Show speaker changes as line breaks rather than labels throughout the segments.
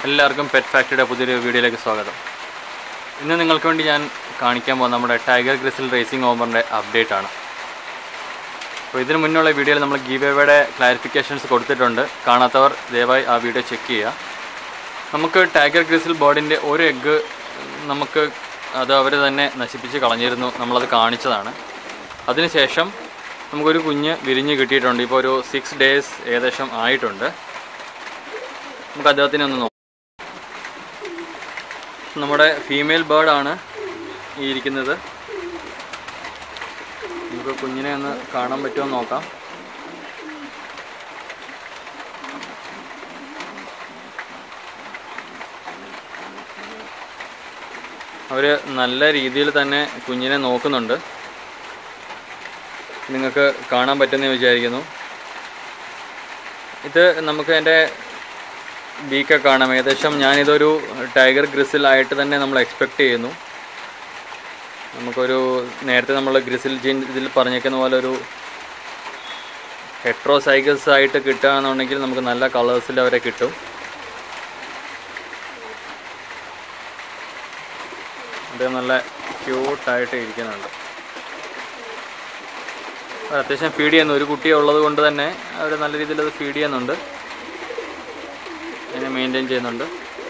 എല്ലാവർക്കും പെറ്റ് ഫാക്ടറിയുടെ പുതിയൊരു വീഡിയോയിലേക്ക് സ്വാഗതം ഇന്ന് നിങ്ങൾക്ക് വേണ്ടി ഞാൻ കാണിക്കാൻ പോകുന്ന നമ്മുടെ ടൈഗർ ഗ്രിസിൽ റേസിംഗ് ഓവറിൻ്റെ അപ്ഡേറ്റ് ആണ് അപ്പോൾ ഇതിന് മുന്നുള്ള വീഡിയോയിൽ നമ്മൾ ഗീവേയുടെ ക്ലാരിഫിക്കേഷൻസ് കൊടുത്തിട്ടുണ്ട് കാണാത്തവർ ദയവായി ആ വീഡിയോ ചെക്ക് ചെയ്യുക നമുക്ക് ടൈഗർ ഗ്രിസിൽ ബേർഡിൻ്റെ ഒരു എഗ്ഗ് നമുക്ക് അത് അവർ തന്നെ നശിപ്പിച്ച് കളഞ്ഞിരുന്നു നമ്മളത് കാണിച്ചതാണ് അതിനുശേഷം നമുക്കൊരു കുഞ്ഞ് വിരിഞ്ഞ് കിട്ടിയിട്ടുണ്ട് ഇപ്പോൾ ഒരു സിക്സ് ഡേയ്സ് ഏകദേശം ആയിട്ടുണ്ട് നമുക്ക് അദ്ദേഹത്തിനെ ഒന്ന് നോക്കാം നമ്മുടെ ഫീമെയിൽ ബേർഡാണ് ഈ ഇരിക്കുന്നത് നമുക്ക് കുഞ്ഞിനെ ഒന്ന് കാണാൻ പറ്റുമോ എന്ന് നോക്കാം അവർ നല്ല രീതിയിൽ തന്നെ കുഞ്ഞിനെ നോക്കുന്നുണ്ട് നിങ്ങൾക്ക് കാണാൻ പറ്റുമെന്ന് വിചാരിക്കുന്നു ഇത് നമുക്ക് എൻ്റെ ബീക്കൊക്കെ കാണാം ഏകദേശം ഞാനിതൊരു ടൈഗർ ഗ്രിസിലായിട്ട് തന്നെ നമ്മൾ എക്സ്പെക്റ്റ് ചെയ്യുന്നു നമുക്കൊരു നേരത്തെ നമ്മൾ ഗ്രിസിൽ ജീൻ ഇതിൽ പറഞ്ഞേക്കുന്ന പോലെ ഒരു ഹെട്രോസൈഗസ് ആയിട്ട് കിട്ടുകയാണെന്നുണ്ടെങ്കിൽ നമുക്ക് നല്ല കളേഴ്സിൽ അവരെ കിട്ടും അത് നല്ല ക്യൂട്ടായിട്ട് ഇരിക്കുന്നുണ്ട് അവർ അത്യാവശ്യം ഫീഡ് ചെയ്യുന്നു ഒരു കുട്ടി ഉള്ളത് കൊണ്ട് തന്നെ അവർ നല്ല രീതിയിൽ അത് ഫീഡ് ചെയ്യുന്നുണ്ട് അതിനെ മെയിൻറ്റെയിൻ ചെയ്യുന്നുണ്ട്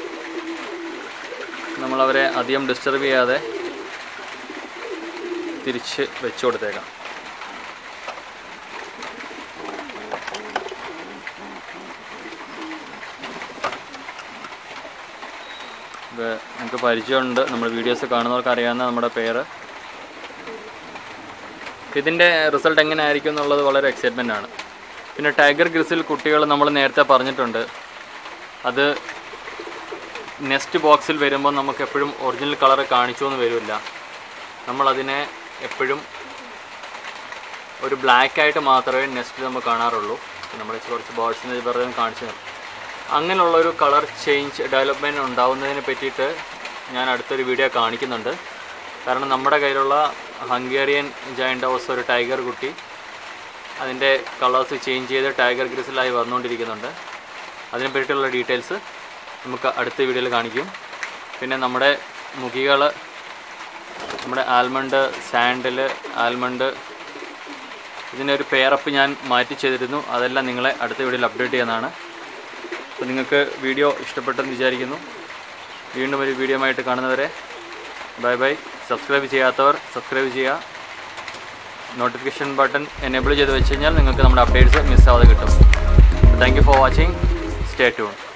നമ്മളവരെ അധികം ഡിസ്റ്റർബ് ചെയ്യാതെ തിരിച്ച് വെച്ച് കൊടുത്തേക്കാം ഇത് നമുക്ക് പരിചയമുണ്ട് നമ്മുടെ വീഡിയോസ് കാണുന്നവർക്ക് അറിയാവുന്ന നമ്മുടെ പേര് ഇതിൻ്റെ റിസൾട്ട് എങ്ങനെ ആയിരിക്കും എന്നുള്ളത് വളരെ എക്സൈറ്റ്മെൻ്റ് ആണ് പിന്നെ ടൈഗർ ഗ്രിസിൽ കുട്ടികൾ നമ്മൾ നേരത്തെ പറഞ്ഞിട്ടുണ്ട് അത് നെക്സ്റ്റ് ബോക്സിൽ വരുമ്പോൾ നമുക്ക് എപ്പോഴും ഒറിജിനൽ കളർ കാണിച്ചു എന്ന് വരില്ല നമ്മളതിനെ എപ്പോഴും ഒരു ബ്ലാക്ക് ആയിട്ട് മാത്രമേ നെക്സ്റ്റ് നമ്മൾ കാണാറുള്ളൂ നമ്മൾ കുറച്ച് ബോർഡ്സിന് വെറുതെ കാണിച്ചു തരാം അങ്ങനെയുള്ള ഒരു കളർ ചേഞ്ച് ഡെവലപ്മെൻറ്റ് ഉണ്ടാവുന്നതിനെ പറ്റിയിട്ട് ഞാൻ അടുത്തൊരു വീഡിയോ കാണിക്കുന്നുണ്ട് കാരണം നമ്മുടെ കയ്യിലുള്ള ഹംഗേറിയൻ ജയൻ്റ് ഹൗസ് ഒരു ടൈഗർ കുട്ടി അതിൻ്റെ കളേഴ്സ് ചേഞ്ച് ചെയ്ത് ടൈഗർ ഗ്രിസിലായി വന്നുകൊണ്ടിരിക്കുന്നുണ്ട് അതിനെ പറ്റിയിട്ടുള്ള ഡീറ്റെയിൽസ് നമുക്ക് അടുത്ത വീഡിയോയിൽ കാണിക്കും പിന്നെ നമ്മുടെ മുഖികൾ നമ്മുടെ ആൽമണ്ട് സാൻഡിൽ ആൽമണ്ട് ഇതിൻ്റെ ഒരു പേരപ്പ് ഞാൻ മാറ്റി ചെയ്തിരുന്നു അതെല്ലാം നിങ്ങളെ അടുത്ത വീഡിയോയിൽ അപ്ഡേറ്റ് ചെയ്യുന്നതാണ് അപ്പോൾ നിങ്ങൾക്ക് വീഡിയോ ഇഷ്ടപ്പെട്ടെന്ന് വിചാരിക്കുന്നു വീണ്ടും ഒരു വീഡിയോ ആയിട്ട് കാണുന്നവരെ ബൈ ബൈ സബ്സ്ക്രൈബ് ചെയ്യാത്തവർ സബ്സ്ക്രൈബ് ചെയ്യുക നോട്ടിഫിക്കേഷൻ ബട്ടൺ എനേബിൾ ചെയ്ത് വെച്ച് കഴിഞ്ഞാൽ നിങ്ങൾക്ക് നമ്മുടെ അപ്ഡേറ്റ്സ് മിസ്സാവാതെ കിട്ടും thank you for watching stay tune